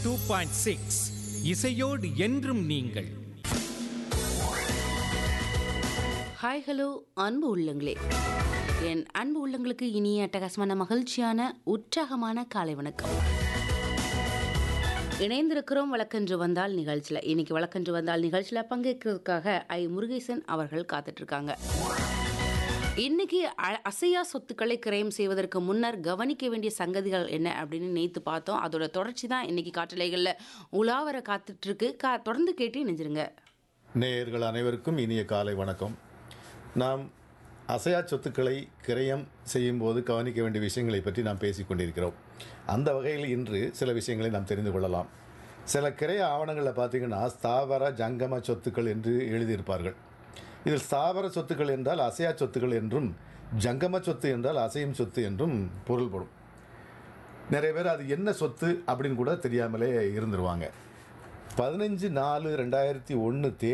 two point six இசையோடு என்றும் நீங்கள் ஹாய் ஹலோ அன்பு உள்ளங்களே என் அன்பு உள்ளங்களுக்கு இனிய அட்டகாசமான மகிழ்ச்சியான உற்சாகமான காலை வணக்கம் இணைந்திருக்கிறோம் வழக்கன்று வந்தால் நிகழ்ச்சியில் இன்னைக்கு வழக்கன்று வந்தால் நிகழ்ச்சியில் பங்கேற்கிறதுக்காக ஐ முருகேசன் அவர்கள் காத்துட்டு இருக்காங்க இன்னைக்கு அ- அசையா சொத்துக்களை கிரயம் செய்வதற்கு முன்னர் கவனிக்க வேண்டிய சங்கதிகள் என்ன அப்படின்னு நேத்து பார்த்தோம் அதோட தொடர்ச்சி தான் இன்னைக்கு காற்றலைகளில் உலாவர காத்துட்டு இருக்கு கா தொடர்ந்து கேட்டு இணைஞ்சிருங்க நேயர்கள் அனைவருக்கும் இனிய காலை வணக்கம் நாம் அசையா சொத்துக்களை கிரயம் செய்யும்போது கவனிக்க வேண்டிய விஷயங்களை பற்றி நாம் பேசிக் கொண்டிருக்கிறோம் அந்த வகையில் இன்று சில விஷயங்களை நாம் தெரிந்து கொள்ளலாம் சில கிரைய ஆவணங்களில் பார்த்தீங்கன்னா ஸ்தாவர ஜங்கம சொத்துக்கள் என்று எழுதியிருப்பார்கள் இதில் ஸ்தாவர சொத்துக்கள் என்றால் அசையா சொத்துக்கள் என்றும் ஜங்கம சொத்து என்றால் அசையும் சொத்து என்றும் பொருள்படும் நிறைய பேர் அது என்ன சொத்து அப்படின்னு கூட தெரியாமலே இருந்துருவாங்க பதினஞ்சு நாலு ரெண்டாயிரத்தி ஒன்று